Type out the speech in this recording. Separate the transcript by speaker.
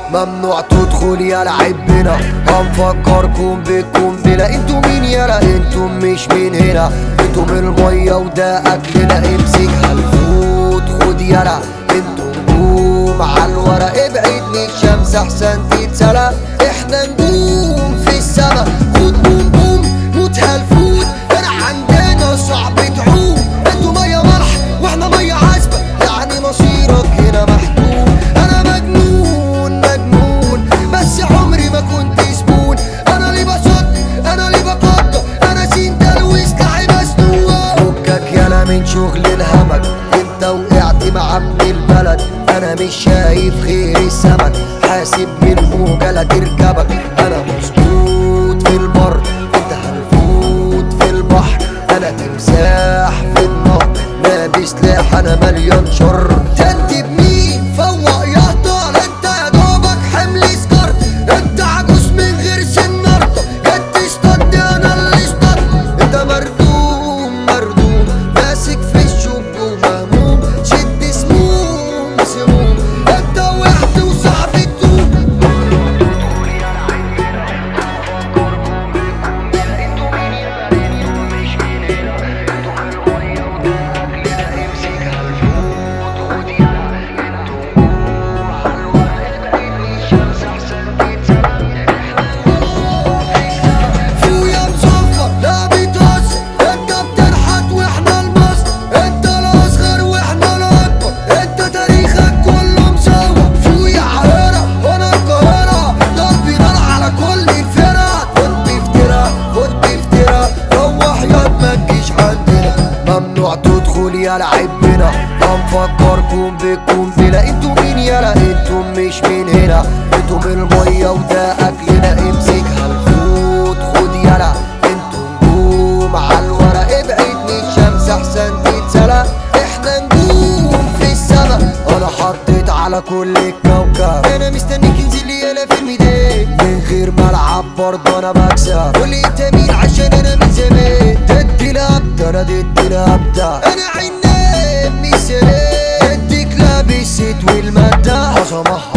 Speaker 1: ممنوع تدخل يا لعبنا هنفكركم بالقنبلة انتوا مين يالا انتوا مش من هنا انتوا من المية وده اكلنا امسك هالفوت خد يالا انتوا نجوم على الورق ابعد من الشمس احسن تتسلى احنا نجوم في السما خد بوم بوم موت هالفوت انا عندنا صعب تعوم انتوا مية ملح واحنا مية عذبة يعني مصيرك هنا محتوم انا مجنون مجنون بس عمري ما كنت زبون انا اللي بصد انا اللي بقدر انا سين تلويس لعب مسنوق فكك يالا من شغل الهمك انت وقعت مع ابن البلد انا مش شايف غير السمك حاسب من الموجة لا تركبك انا مظبوط في البر انت هنفوت في البحر انا تمساح في النهر لابس سلاح انا مليان شر تنتي بمين فوق يا طال انت يا دوبك حمل سكر انت عجوز من غير سنارته جت تصطاد انا اللي اصطاد انت مردوم مردوم ماسك في الشوك ومهموم شد سموم سموم انت وقعت وصاحبي تدوم فويا مصفر لا بيتهزر انت بتنحت واحنا المصر انت الاصغر واحنا الاكبر انت تاريخك كله مصور فويا عريرة وانا القاهرة ضربي نار على كل الفرق كنت افترا كنت افترا روح ياض ما تجيش عندنا ممنوع تدخل يا لعبنا هنفكركم بالقنبلة انتوا مين يالا انتوا مش من هنا انتوا من المية وده اكلنا امسك هالفوت خد يالا انتوا نجوم على الورق ابعد من الشمس احسن تتسلى احنا نجوم في السما انا حطيت على كل الكوكب انا مستنيك انزل لي يالا في الميدان من غير ملعب برضه انا بكسب قول لي انت مين عشان انا من زمان ضد الابدا انا ضد الابدا انا عناب مش سلام اديك لابس والمادة عظمة